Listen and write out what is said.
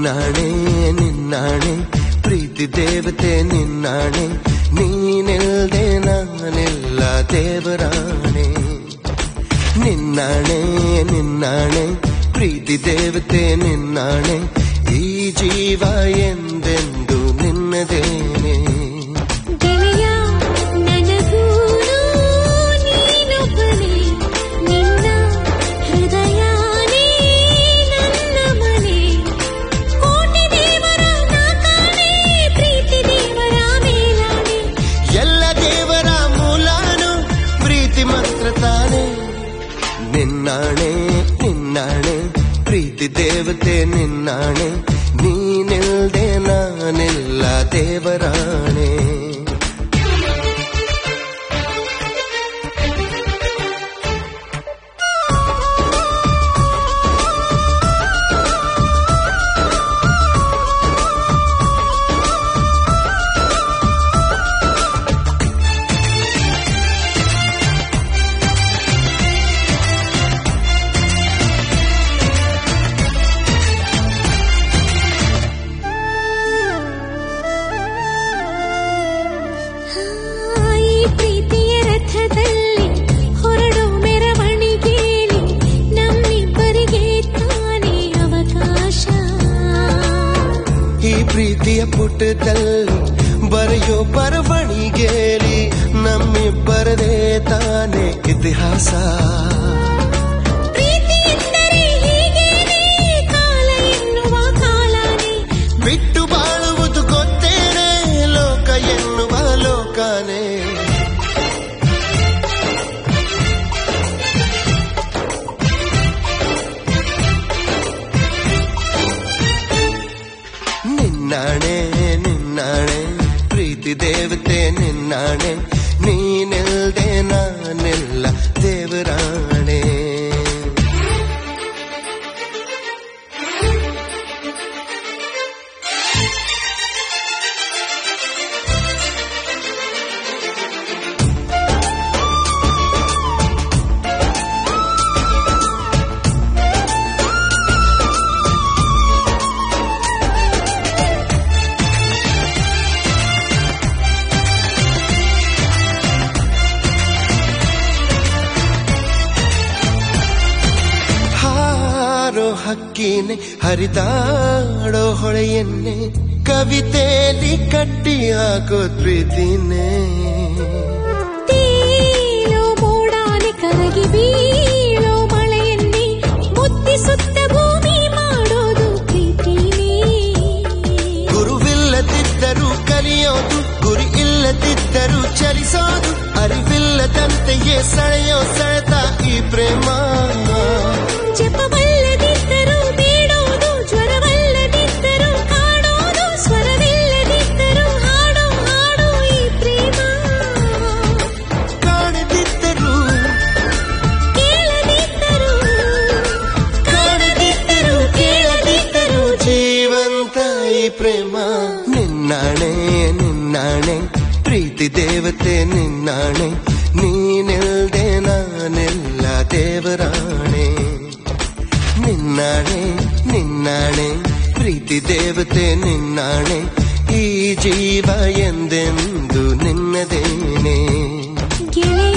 ನಿನ್ನಾಣೆ ನಿನ್ನಾಣೆ ಪ್ರೀತಿ ದೇವತೆ ನಿನ್ನಾಣೆ ನೀನಿಲ್ದೆ ನಾನಿಲ್ಲ ದೇವರಾಣೆ ನಿನ್ನಾಣೆ ನಿನ್ನಾಣೆ ಪ್ರೀತಿ ದೇವತೆ ನಿನ್ನಾಣೆ ಈ ಜೀವ ಎಂದೆಂದು ನಿನ್ನದೇನೆ ಗೆಳೆಯ ನನಗೂನು ನೀನೊಬ್ಬನೇ ನಿನ್ನ ಹೃದಯನೇ ನನ್ನ ಮನೆ ಕೋಟಿ ದೇವರ ನಾಕಾಣೆ ಪ್ರೀತಿ ದೇವರ ಮೇಲಾಣೆ ಎಲ್ಲ ದೇವರ ಮೂಲಾನು ಪ್ರೀತಿ ಮಾತ್ರ ತಾನೆ ನಿನ್ನಾಣೆ ನಿನ್ನಾಣೆ ಪ್ರೀತಿ ದೇವತೆ ನಿನ್ನಾಣೆ ನೀನಿಲ್ದೆ ನಾನಿಲ್ಲ ದೇವರಾಣೆ ಈ ಪ್ರೀತಿಯ ರಥದಲ್ಲಿ ಹೊರಡೋ ಮೆರವಣಿಗೆಯಲ್ಲಿ ನಮ್ಮಿಬ್ಬರಿಗೆ ತಾನೇ ಅವಕಾಶ ಈ ಪ್ರೀತಿಯ ಪುಟದಲ್ಲಿ ಬರೆಯೋ ಬರವಣಿಗೆಯಲ್ಲಿ ನಮ್ಮಿಬ್ಬರದೇ ತಾನೆ ಇತಿಹಾಸ ಪ್ರೀತಿ ಎಂದರೆ ಹೀಗೇನೆ ಕಾಲ ಎನ್ನುವ ಕಾಲನೇ ಬಿಟ್ಟು ಬಾಳುವುದು ಗೊತ್ತೇನೆ ಲೋಕ ಎನ್ನುವ ಲೋಕನೇ ನಿನ್ನಾಣೆ ನಿನ್ನಾಣೆ ಪ್ರೀತಿ ದೇವತೆ ನಿನ್ನಾಣೆ ನೀನಿಲ್ದೆ ನಾನಿಲ್ಲ ದೇವರಾಣೆ ಹಾರೋ ಹಕ್ಕಿನೆ ಹರಿದಾಡೋ ಹೊಳೆಯನ್ನೇ ಕವಿತೆಯಲ್ಲಿ ಕಟ್ಟಿ ಹಾಕೋ ಪ್ರೀತಿನೇ ತೇಲೋ ಮೋಡಾನೆ ಕರಗಿ ಬೀಳೋ ಮಳೆಯನ್ನೇ ಮುತ್ತಿಸುತ್ತ ಭೂಮಿ ಮಾಡೋದು ಪ್ರೀತಿನೇ ಗುರುವಿಲ್ಲದಿದ್ದರೂ ಕಲಿಯೋದು ಗುರಿ ಇಲ್ಲದಿದ್ದರೂ ಚಲಿಸೋದು ಅರಿವಿಲ್ಲದಂತೆಯೇ ಸೆಳೆಯೋ ಸೆಳೆತ ಈ ಪ್ರೇಮ ಜಪವಲ್ಲದಿದ್ದರೂ ಬೇಡೋದು ಜ್ವರವಲ್ಲದಿದ್ದರೂ ಕಾಣೋದು ಸ್ವರವಿಲ್ಲದಿದ್ದರೂ ಹಾಡೋ ಹಾಡೋ ಈ ಪ್ರೇಮ ಕಾಣದಿದ್ದರೂ ಕೇಳದಿದ್ದರೂ ಕಾಣದಿದ್ದರೂ ಕೇಳದಿದ್ದರೂ ಜೀವಂತ ಈ ಪ್ರೇಮ ನಿನ್ನಾಣೆ ನಿನ್ನಾಣೆ ಪ್ರೀತಿ ದೇವತೆ ನಿನ್ನಾಣೆ ನೀನಿಲ್ದೆ ನಾನೆಲ್ಲ ದೇವರಾಣೆ ನಿನ್ನಾಣೆ ನಿನ್ನಾಣೆ ಪ್ರೀತಿ ದೇವತೆ ನಿನ್ನಾಣೆ ಈ ಜೀವ ಎಂದೆಂದು ನಿನ್ನದೇನೆ ಗೆಳೆಯ